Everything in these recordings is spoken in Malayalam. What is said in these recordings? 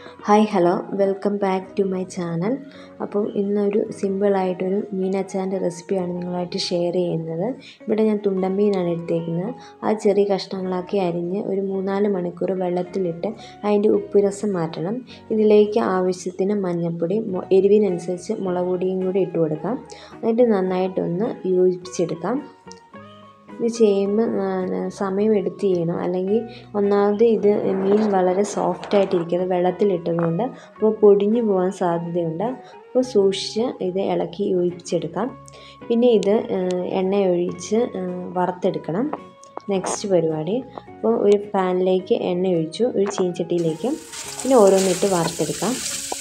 hi hello welcome back to my channel അപ്പോൾ ഇന്നൊരു സിമ്പിളായിട്ടൊരു മീനച്ചാൻ്റെ റെസിപ്പിയാണ് നിങ്ങളുമായിട്ട് ഷെയർ ചെയ്യുന്നത് ഇവിടെ ഞാൻ തുണ്ടമീനാണ് എടുത്തേക്കുന്നത് അത് ചെറിയ കഷ്ണങ്ങളാക്കി അരിഞ്ഞ് ഒരു മൂന്നാല് മണിക്കൂർ വെള്ളത്തിലിട്ട് അതിൻ്റെ ഉപ്പ് രസം മാറ്റണം ഇതിലേക്ക് ആവശ്യത്തിന് മഞ്ഞൾപ്പൊടി മൊ- എരിവിനനുസരിച്ച് മുളക് പൊടിയും കൂടി ഇട്ട് കൊടുക്കാം എന്നിട്ട് നന്നായിട്ടൊന്ന് യോജിപ്പിച്ചെടുക്കാം ഇത് ചെയ്യുമ്പോൾ സമയം എടുത്ത് ചെയ്യണം അല്ലെങ്കിൽ ഒന്നാമത് ഇത് മീൻ വളരെ സോഫ്റ്റ് ആയിട്ടിരിക്കുന്നത് വെള്ളത്തിലിട്ടതുകൊണ്ട് അപ്പോൾ പൊടിഞ്ഞു പോകാൻ സാധ്യതയുണ്ട് അപ്പോൾ സൂക്ഷിച്ച് ഇത് ഇളക്കി യോജിപ്പിച്ചെടുക്കാം പിന്നെ ഇത് എണ്ണ ഒഴിച്ച് വറുത്തെടുക്കണം നെക്സ്റ്റ് പരിപാടി അപ്പോൾ ഒരു പാനിലേക്ക് എണ്ണ ഒഴിച്ചു ഒരു ചീൻചട്ടിയിലേക്ക് പിന്നെ ഓരോന്നിട്ട് വറുത്തെടുക്കാം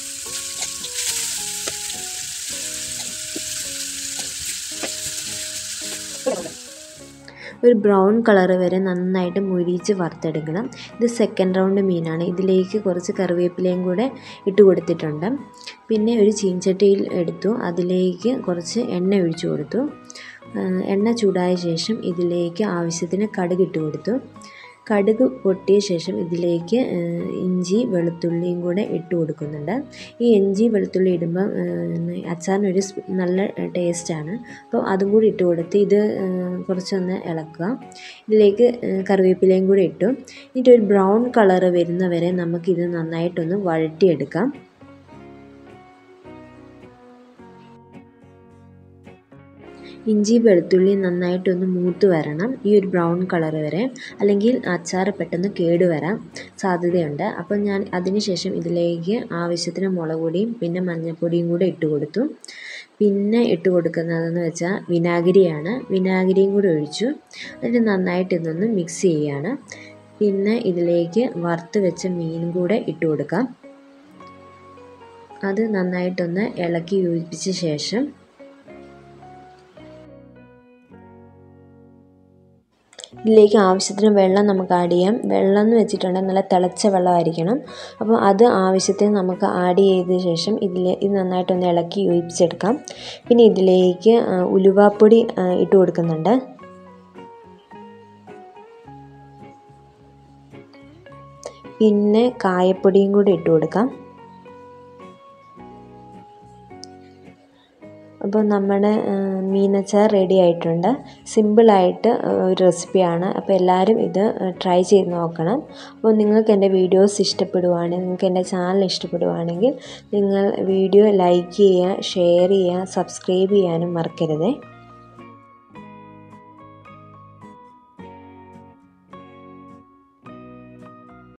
ഒരു ബ്രൗൺ കളർ വരെ നന്നായിട്ട് മുരിച്ച് വറുത്തെടുക്കണം ഇത് സെക്കൻഡ് റൗണ്ട് മീനാണ് ഇതിലേക്ക് കുറച്ച് കറിവേപ്പിലയും കൂടെ ഇട്ട് കൊടുത്തിട്ടുണ്ട് പിന്നെ ഒരു ചീൻചട്ടിയിൽ എടുത്തു അതിലേക്ക് കുറച്ച് എണ്ണ ഒഴിച്ചു കൊടുത്തു എണ്ണ ചൂടായ ശേഷം ഇതിലേക്ക് ആവശ്യത്തിന് കടുക് ഇട്ട് കൊടുത്തു കടുക് പൊട്ടിയ ശേഷം ഇതിലേക്ക് ഇഞ്ചി വെളുത്തുള്ളിയും കൂടെ ഇട്ട് കൊടുക്കുന്നുണ്ട് ഈ ഇഞ്ചി വെളുത്തുള്ളി ഇടുമ്പോൾ അച്ചാറിനൊരു നല്ല ടേസ്റ്റാണ് അപ്പോൾ അതും കൂടി ഇട്ട് കൊടുത്ത് ഇത് കുറച്ചൊന്ന് ഇളക്കുക ഇതിലേക്ക് കറിവേപ്പിലയും കൂടി ഇട്ടു എന്നിട്ട് ഒരു ബ്രൗൺ കളർ വരുന്നവരെ നമുക്കിത് നന്നായിട്ടൊന്ന് വഴറ്റിയെടുക്കാം ഇഞ്ചി വെളുത്തുള്ളി നന്നായിട്ടൊന്ന് മൂത്ത് വരണം ഈ ഒരു ബ്രൗൺ കളർ വരെ അല്ലെങ്കിൽ അച്ചാർ പെട്ടെന്ന് കേടുവരാൻ സാധ്യതയുണ്ട് അപ്പോൾ ഞാൻ അതിന് ശേഷം ഇതിലേക്ക് ആവശ്യത്തിന് മുളക് പൊടിയും പിന്നെ മഞ്ഞൾപ്പൊടിയും കൂടെ ഇട്ട് കൊടുത്തു പിന്നെ ഇട്ട് കൊടുക്കുന്നതെന്ന് വെച്ചാൽ വിനാഗിരിയാണ് വിനാഗിരിയും കൂടി ഒഴിച്ചു എന്നിട്ട് നന്നായിട്ട് ഇതൊന്ന് മിക്സ് ചെയ്യുകയാണ് പിന്നെ ഇതിലേക്ക് വറുത്ത് വെച്ച മീൻ കൂടെ ഇട്ട് കൊടുക്കാം അത് നന്നായിട്ടൊന്ന് ഇളക്കി യോജിപ്പിച്ച ശേഷം ഇതിലേക്ക് ആവശ്യത്തിന് വെള്ളം നമുക്ക് ആഡ് ചെയ്യാം വെള്ളം എന്ന് വെച്ചിട്ടുണ്ടെങ്കിൽ നല്ല തിളച്ച വെള്ളമായിരിക്കണം അപ്പോൾ അത് ആവശ്യത്തിന് നമുക്ക് ആഡ് ചെയ്ത ശേഷം ഇതിൽ ഇത് നന്നായിട്ടൊന്ന് ഇളക്കി യോജിപ്പിച്ചെടുക്കാം പിന്നെ ഇതിലേക്ക് ഉലുവാപ്പൊടി ഇട്ട് കൊടുക്കുന്നുണ്ട് പിന്നെ കായപ്പൊടിയും കൂടി ഇട്ട് കൊടുക്കാം അപ്പോൾ നമ്മുടെ മീനച്ചാർ റെഡി ആയിട്ടുണ്ട് സിമ്പിളായിട്ട് ഒരു റെസിപ്പിയാണ് അപ്പോൾ എല്ലാവരും ഇത് ട്രൈ ചെയ്ത് നോക്കണം അപ്പോൾ നിങ്ങൾക്ക് എൻ്റെ വീഡിയോസ് ഇഷ്ടപ്പെടുവാണെങ്കിൽ നിങ്ങൾക്ക് എൻ്റെ ചാനൽ ഇഷ്ടപ്പെടുവാണെങ്കിൽ നിങ്ങൾ വീഡിയോ ലൈക്ക് ചെയ്യുക ഷെയർ ചെയ്യുക സബ്സ്ക്രൈബ് ചെയ്യാനും മറക്കരുതേ